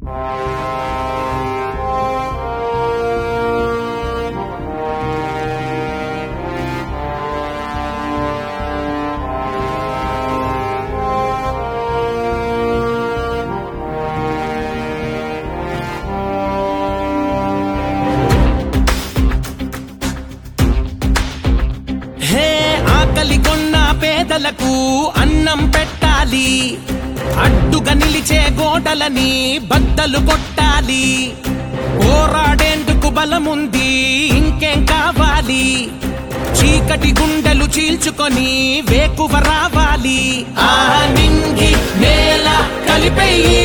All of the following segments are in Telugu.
హే ఆకలి కొన్న పేదలకు అన్నం పెట్టాలి అడ్డుగా నిలిచే గోడలని బద్దలు కొట్టాలి పోరాడేందుకు బలముంది ఇంకేం కావాలి చీకటి గుండెలు చీల్చుకొని వేకువ రావాలి ఆ నింగి నేల కలిపెయ్యి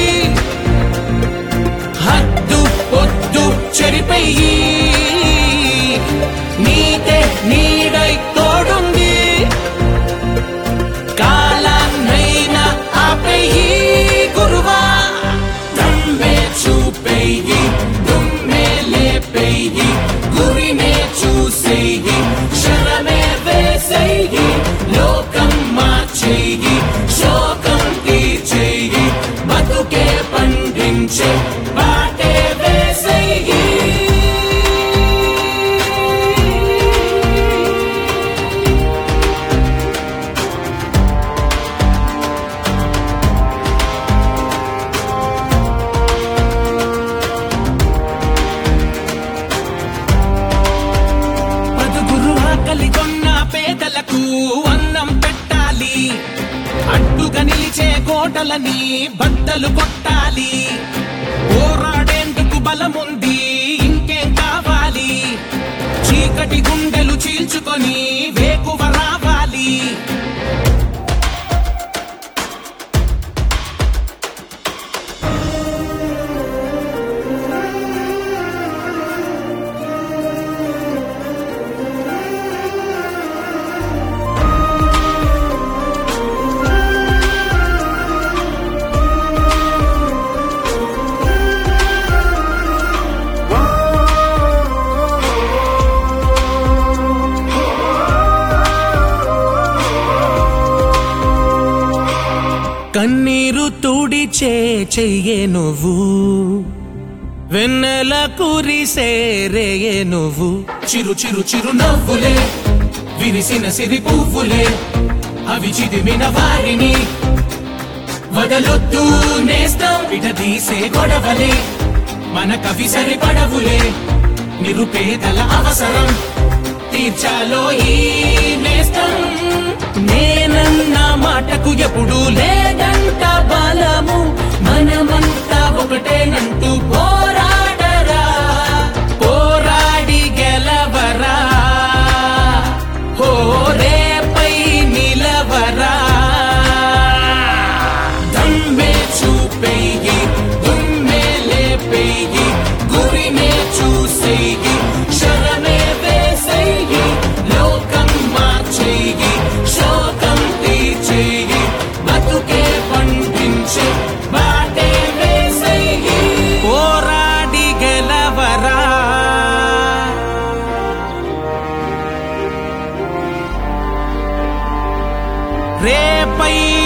హద్దు పొద్దు చెరిపెయ్యి నీతే నీడై తోడుంది కాలాన్నైనా ఆపెయ్యి గురువా దమ్మే చూపెయ్యి దుమ్మే లేపెయ్యి గురినే చూసేయి శరమే వేసేయి లోకం మార్చేయి శోకం తీర్చేయి బతుకే పండించే బాటే వేసేయి పదుగురు ఆకలి కొన్న పేదలకు అన్నం పెట్టాలి అడ్డుగా నిలిచే కోటలని బద్దలు కొట్టాలి పోరాడేందుకు బలముంది ఇంకేం కావాలి చీకటి గుండెలు చీల్చుకొని వేకువ రావాలి కన్నీరు తుడిచే చెయ్యే నువ్వు వెన్నెల కురిసే రేయే నువ్వు చిరు చిరు చిరు నవ్వులే విరిసిన సిరి పువ్వులే అవి చిదిమిన వారిని వదలొద్దు నేస్తం విడదీసే గొడవలే మన కవి సరిపడవులే నిరుపేదల అవసరం తీర్చాలో ఈ నేస్తం నేనన్న మాటకు ఎప్పుడు లేదంట బలము మనమంతా ఒకటేనంటూ పోరాడరా పోరాడి గెలవరా హో రేపై నిలవరా దమ్మే చూపెయ్యి దుమ్మే లేపెయ్యి గురినే చూసేయి శరమే వేసేయి లోకం మార్చేయి శోకం తీర్చేయి బతుకే పండించే బాటే వేసేయి పోరాడి గెలవరా రేపై